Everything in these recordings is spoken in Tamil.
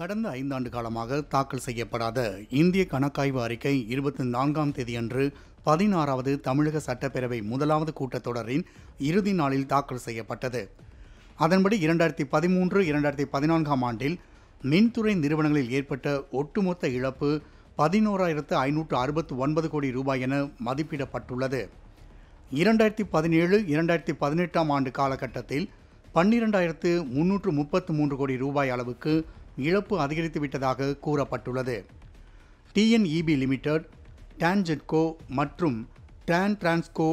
கடந்த ஐந்தாண்டு காலமாக தாக்கல் செய்யப்படாத இந்திய கணக்காய்வு அறிக்கை இருபத்தி நான்காம் தேதியன்று பதினாறாவது தமிழக சட்டப்பேரவை முதலாவது கூட்டத்தொடரின் இறுதி நாளில் தாக்கல் செய்யப்பட்டது அதன்படி இரண்டாயிரத்தி பதிமூன்று இரண்டாயிரத்தி பதினான்காம் ஆண்டில் மின்துறை நிறுவனங்களில் ஏற்பட்ட ஒட்டுமொத்த இழப்பு பதினோராயிரத்து ஐநூற்று அறுபத்து ஒன்பது கோடி ரூபாய் என மதிப்பிடப்பட்டுள்ளது இரண்டாயிரத்தி பதினேழு இரண்டாயிரத்தி பதினெட்டாம் ஆண்டு காலகட்டத்தில் பன்னிரெண்டாயிரத்து முன்னூற்று முப்பத்து மூன்று கோடி ரூபாய் அளவுக்கு இழப்பு அதிகரித்து விட்டதாக கூறப்பட்டுள்ளது டிஎன்இபி லிமிடெட் டான்ஜெட்கோ மற்றும் டான் டிரான்ஸ்கோ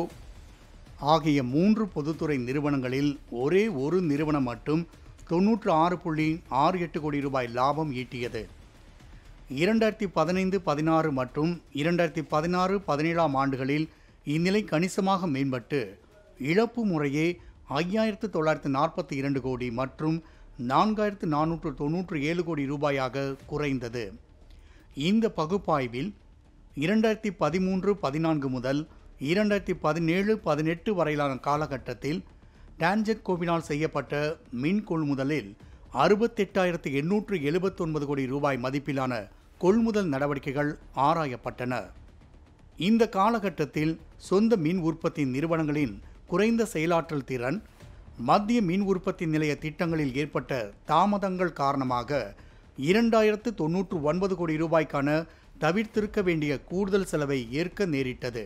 ஆகிய மூன்று பொதுத்துறை நிறுவனங்களில் ஒரே ஒரு நிறுவனம் மட்டும் தொன்னூற்று ஆறு புள்ளி ஆறு எட்டு கோடி ரூபாய் லாபம் ஈட்டியது இரண்டாயிரத்தி பதினைந்து பதினாறு மற்றும் இரண்டாயிரத்தி பதினாறு பதினேழாம் ஆண்டுகளில் இந்நிலை கணிசமாக மேம்பட்டு இழப்பு முறையே ஐயாயிரத்து தொள்ளாயிரத்து நாற்பத்தி இரண்டு கோடி மற்றும் நான்காயிரத்து நானூற்று தொன்னூற்று ஏழு கோடி ரூபாயாக குறைந்தது இந்த பகுப்பாய்வில் இரண்டாயிரத்தி பதிமூன்று பதினான்கு முதல் இரண்டாயிரத்தி பதினேழு பதினெட்டு வரையிலான காலகட்டத்தில் டான்ஜெட் கோவினால் செய்யப்பட்ட மின் கொள்முதலில் அறுபத்தெட்டாயிரத்து எண்ணூற்று எழுபத்தொன்பது கோடி ரூபாய் மதிப்பிலான கொள்முதல் நடவடிக்கைகள் ஆராயப்பட்டன இந்த காலகட்டத்தில் சொந்த மின் உற்பத்தி நிறுவனங்களின் குறைந்த செயலாற்றல் திறன் மத்திய மின் உற்பத்தி நிலைய திட்டங்களில் ஏற்பட்ட தாமதங்கள் காரணமாக இரண்டாயிரத்து தொன்னூற்று ஒன்பது கோடி ரூபாய்க்கான தவிர்த்திருக்க வேண்டிய கூடுதல் செலவை ஏற்க நேரிட்டது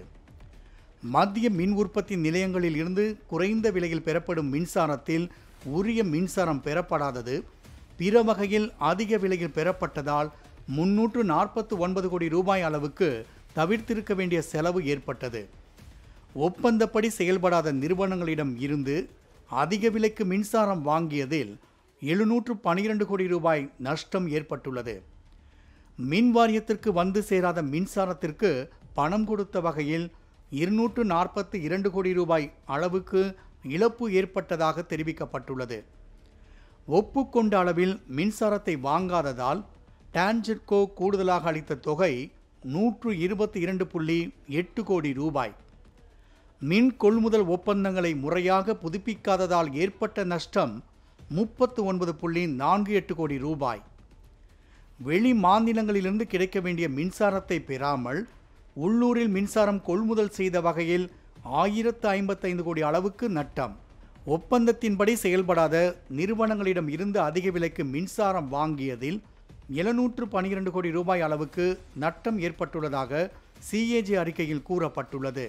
மத்திய மின் உற்பத்தி நிலையங்களில் இருந்து குறைந்த விலையில் பெறப்படும் மின்சாரத்தில் உரிய மின்சாரம் பெறப்படாதது பிற வகையில் அதிக விலையில் பெறப்பட்டதால் முன்னூற்று நாற்பத்து ஒன்பது கோடி ரூபாய் அளவுக்கு தவிர்த்திருக்க வேண்டிய செலவு ஏற்பட்டது ஒப்பந்தப்படி செயல்படாத நிறுவனங்களிடம் இருந்து அதிக விலைக்கு மின்சாரம் வாங்கியதில் எழுநூற்று பனிரெண்டு கோடி ரூபாய் நஷ்டம் ஏற்பட்டுள்ளது மின் வாரியத்திற்கு வந்து சேராத மின்சாரத்திற்கு பணம் கொடுத்த வகையில் இருநூற்று நாற்பத்தி இரண்டு கோடி ரூபாய் அளவுக்கு இழப்பு ஏற்பட்டதாக தெரிவிக்கப்பட்டுள்ளது ஒப்புக்கொண்ட அளவில் மின்சாரத்தை வாங்காததால் டான்ஜெட்கோ கூடுதலாக அளித்த தொகை நூற்று இருபத்தி இரண்டு புள்ளி எட்டு கோடி ரூபாய் மின் கொள்முதல் ஒப்பந்தங்களை முறையாக புதுப்பிக்காததால் ஏற்பட்ட நஷ்டம் முப்பத்து ஒன்பது புள்ளி நான்கு எட்டு கோடி ரூபாய் வெளி மாநிலங்களிலிருந்து கிடைக்க வேண்டிய மின்சாரத்தை பெறாமல் உள்ளூரில் மின்சாரம் கொள்முதல் செய்த வகையில் ஆயிரத்து ஐம்பத்தைந்து கோடி அளவுக்கு நட்டம் ஒப்பந்தத்தின்படி செயல்படாத நிறுவனங்களிடம் இருந்து அதிக விலைக்கு மின்சாரம் வாங்கியதில் எழுநூற்று பனிரெண்டு கோடி ரூபாய் அளவுக்கு நட்டம் ஏற்பட்டுள்ளதாக சிஏஜி அறிக்கையில் கூறப்பட்டுள்ளது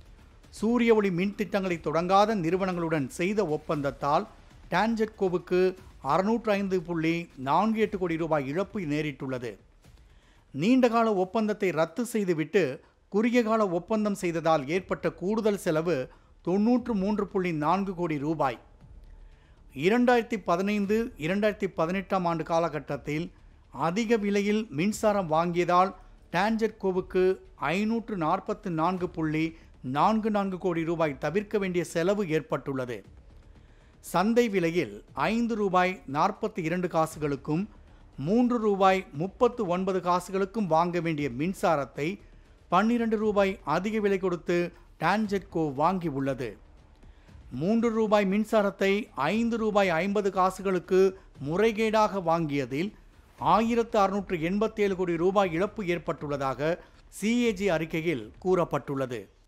சூரிய ஒளி மின் திட்டங்களை தொடங்காத நிறுவனங்களுடன் செய்த ஒப்பந்தத்தால் டான்ஜெட்கோவுக்கு அறுநூற்று ஐந்து புள்ளி நான்கு எட்டு கோடி ரூபாய் இழப்பு நேரிட்டுள்ளது நீண்டகால ஒப்பந்தத்தை ரத்து செய்துவிட்டு குறுகிய கால ஒப்பந்தம் செய்ததால் ஏற்பட்ட கூடுதல் செலவு தொன்னூற்று மூன்று புள்ளி நான்கு கோடி ரூபாய் இரண்டாயிரத்தி பதினைந்து இரண்டாயிரத்தி பதினெட்டாம் ஆண்டு காலகட்டத்தில் அதிக விலையில் மின்சாரம் வாங்கியதால் டான்ஜெட்கோவுக்கு ஐநூற்று நாற்பத்து நான்கு புள்ளி நான்கு நான்கு கோடி ரூபாய் தவிர்க்க வேண்டிய செலவு ஏற்பட்டுள்ளது சந்தை விலையில் ஐந்து ரூபாய் நாற்பத்தி இரண்டு காசுகளுக்கும் மூன்று ரூபாய் முப்பத்து ஒன்பது காசுகளுக்கும் வாங்க வேண்டிய மின்சாரத்தை பன்னிரண்டு ரூபாய் அதிக விலை கொடுத்து டான்ஜெட்கோ வாங்கி உள்ளது மூன்று ரூபாய் மின்சாரத்தை ஐந்து ரூபாய் ஐம்பது காசுகளுக்கு முறைகேடாக வாங்கியதில் ஆயிரத்து அறுநூற்று எண்பத்தேழு கோடி ரூபாய் இழப்பு ஏற்பட்டுள்ளதாக சிஏஜி அறிக்கையில் கூறப்பட்டுள்ளது